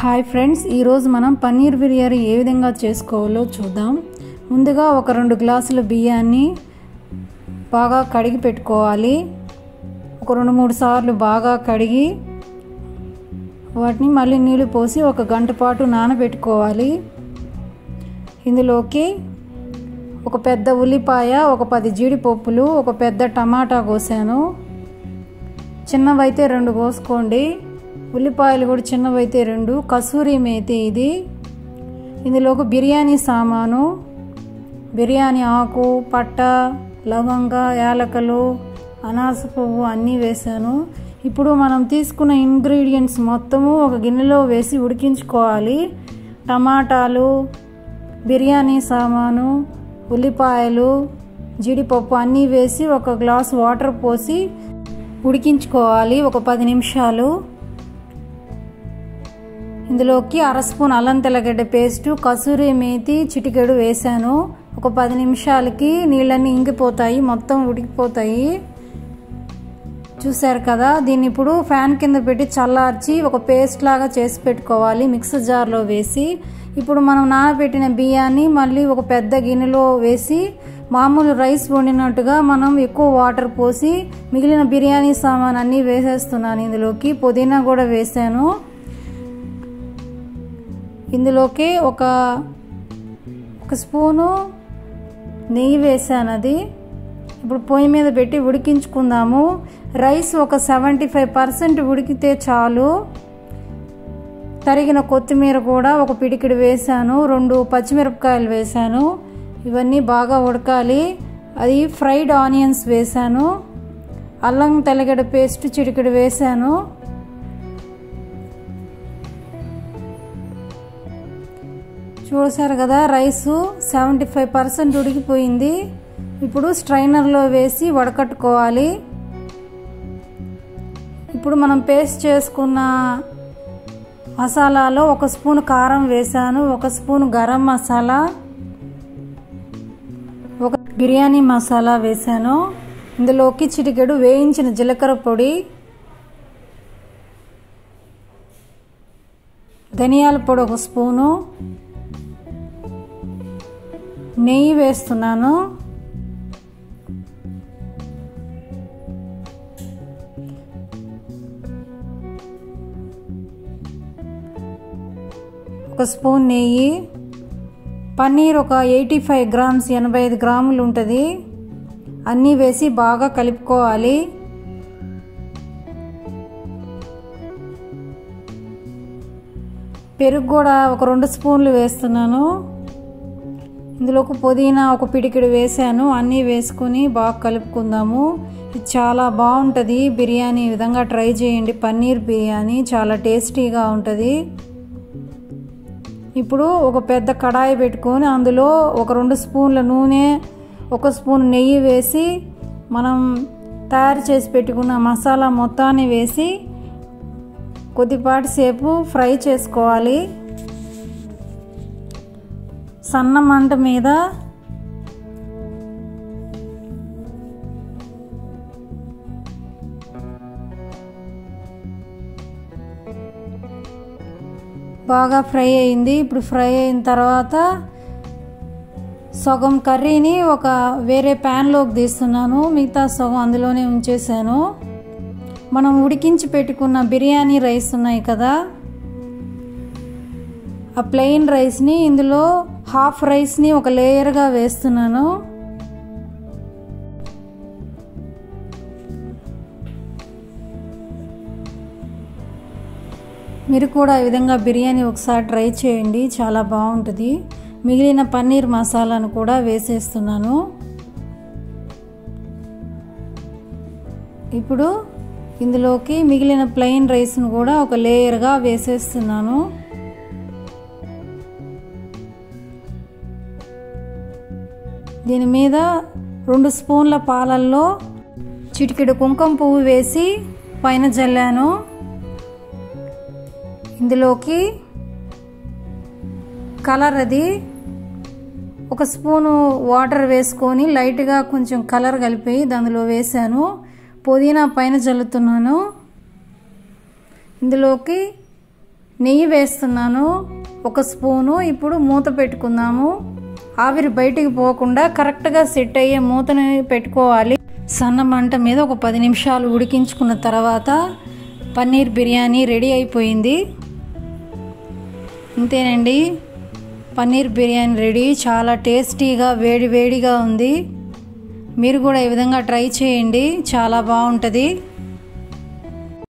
hi friends ఈరోజు మనం పన్నీర్ బిర్యానీ ఏ విధంగా చేసుకోవాలో చూద్దాం ముందుగా ఒక రెండు గ్లాసుల బియ్యాన్ని బాగా కడిగి పెట్టుకోవాలి ఒక రెండు మూడు సార్లు బాగా కడిగి వాటిని మళ్ళీ నీళ్ళు పోసి ఒక గంట పాటు నానబెట్టుకోవాలి ఇందులోకి ఒక పెద్ద ఉల్లిపాయ ఒక పది జీడిపప్పులు ఒక పెద్ద టమాటా కోసాను చిన్నవైతే రెండు కోసుకోండి ఉల్లిపాయలు కూడా చిన్నవైతే రెండు కసూరి మేతి ఇది ఇందులోకి బిర్యానీ సామాను బిర్యానీ ఆకు పట్ట లవంగ యాలకలు అనాస పువ్వు అన్నీ వేసాను ఇప్పుడు మనం తీసుకున్న ఇంగ్రీడియంట్స్ మొత్తము ఒక గిన్నెలో వేసి ఉడికించుకోవాలి టమాటాలు బిర్యానీ సామాను ఉల్లిపాయలు జీడిపప్పు అన్నీ వేసి ఒక గ్లాస్ వాటర్ పోసి ఉడికించుకోవాలి ఒక పది నిమిషాలు ఇందులోకి అర స్పూన్ అల్లం తెల్లగడ్డ పేస్టు కసూరి మేతి చిటికెడు వేసాను ఒక పది నిమిషాలకి నీళ్ళన్నీ ఇంకిపోతాయి మొత్తం ఉడికిపోతాయి చూశారు కదా దీన్ని ఇప్పుడు ఫ్యాన్ కింద పెట్టి చల్లార్చి ఒక పేస్ట్ లాగా చేసి పెట్టుకోవాలి మిక్సర్ జార్లో వేసి ఇప్పుడు మనం నానబెట్టిన బియ్యాన్ని మళ్ళీ ఒక పెద్ద గిన్నెలో వేసి మామూలు రైస్ వండినట్టుగా మనం ఎక్కువ వాటర్ పోసి మిగిలిన బిర్యానీ సామాన్ అన్నీ వేసేస్తున్నాను ఇందులోకి పుదీనా కూడా వేసాను ఇందులోకి ఒక ఒక స్పూను నెయ్యి వేసాను అది ఇప్పుడు పొయ్యి మీద పెట్టి ఉడికించుకుందాము రైస్ ఒక సెవెంటీ ఫైవ్ పర్సెంట్ ఉడికితే చాలు తరిగిన కొత్తిమీర కూడా ఒక పిడికిడి వేసాను రెండు పచ్చిమిరపకాయలు వేసాను ఇవన్నీ బాగా ఉడకాలి అది ఫ్రైడ్ ఆనియన్స్ వేసాను అల్లం తెల్లగడ్డ పేస్ట్ చిటికెడు వేసాను చూసారు కదా రైసు సెవెంటీ ఫైవ్ పర్సెంట్ ఉడికిపోయింది ఇప్పుడు స్ట్రైనర్లో వేసి వడకట్టుకోవాలి ఇప్పుడు మనం పేస్ట్ చేసుకున్న మసాలాలో ఒక స్పూన్ కారం వేసాను ఒక స్పూన్ గరం మసాలా ఒక బిర్యానీ మసాలా వేసాను ఇందులోకి చిటికెడు వేయించిన జీలకర్ర పొడి ధనియాల పొడి ఒక స్పూను నెయ్యి వేస్తున్నాను ఒక స్పూన్ నెయ్యి పన్నీర్ ఒక ఎయిటీ ఫైవ్ గ్రామ్స్ ఎనభై ఐదు గ్రాములు ఉంటుంది అన్నీ వేసి బాగా కలుపుకోవాలి పెరుగు కూడా ఒక రెండు స్పూన్లు వేస్తున్నాను ఇందులోకి పుదీనా ఒక పిడికిడి వేసాను అన్నీ వేసుకుని బాగా కలుపుకుందాము ఇది చాలా బాగుంటుంది బిర్యానీ ఈ విధంగా ట్రై చేయండి పన్నీర్ బిర్యానీ చాలా టేస్టీగా ఉంటుంది ఇప్పుడు ఒక పెద్ద కడాయి పెట్టుకొని అందులో ఒక రెండు స్పూన్ల నూనె ఒక స్పూన్ నెయ్యి వేసి మనం తయారు చేసి పెట్టుకున్న మసాలా మొత్తాన్ని వేసి కొద్దిపాటి సేపు ఫ్రై చేసుకోవాలి సన్న మంట మీద బాగా ఫ్రై అయింది ఇప్పుడు ఫ్రై అయిన తర్వాత సగం కర్రీని ఒక వేరే ప్యాన్లోకి తీస్తున్నాను మిగతా సగం అందులోనే ఉంచేసాను మనం ఉడికించి పెట్టుకున్న బిర్యానీ రైస్ ఉన్నాయి కదా ఆ ప్లెయిన్ రైస్ని ఇందులో హాఫ్ రైస్ని ఒక లేయర్గా వేస్తున్నాను మీరు కూడా ఈ విధంగా బిర్యానీ ఒకసారి ట్రై చేయండి చాలా బాగుంటుంది మిగిలిన పన్నీర్ మసాలాను కూడా వేసేస్తున్నాను ఇప్పుడు ఇందులోకి మిగిలిన ప్లెయిన్ రైస్ను కూడా ఒక లేయర్గా వేసేస్తున్నాను దీని మీద రెండు స్పూన్ల పాలల్లో చిటికెడు కుంకుమ పువ్వు వేసి పైన జల్లాను ఇందులోకి కలర్ అది ఒక స్పూను వాటర్ వేసుకొని లైట్గా కొంచెం కలర్ కలిపి దానిలో వేసాను పుదీనా పైన జల్లుతున్నాను ఇందులోకి నెయ్యి వేస్తున్నాను ఒక స్పూను ఇప్పుడు మూత పెట్టుకుందాము ఆవిరి బయటికి పోకుండా కరెక్ట్గా సెట్ అయ్యే మూతని పెట్టుకోవాలి సన్న మంట మీద ఒక పది నిమిషాలు ఉడికించుకున్న తర్వాత పన్నీర్ బిర్యానీ రెడీ అయిపోయింది అంతేనండి పన్నీర్ బిర్యానీ రెడీ చాలా టేస్టీగా వేడి వేడిగా ఉంది మీరు కూడా ఈ విధంగా ట్రై చేయండి చాలా బాగుంటుంది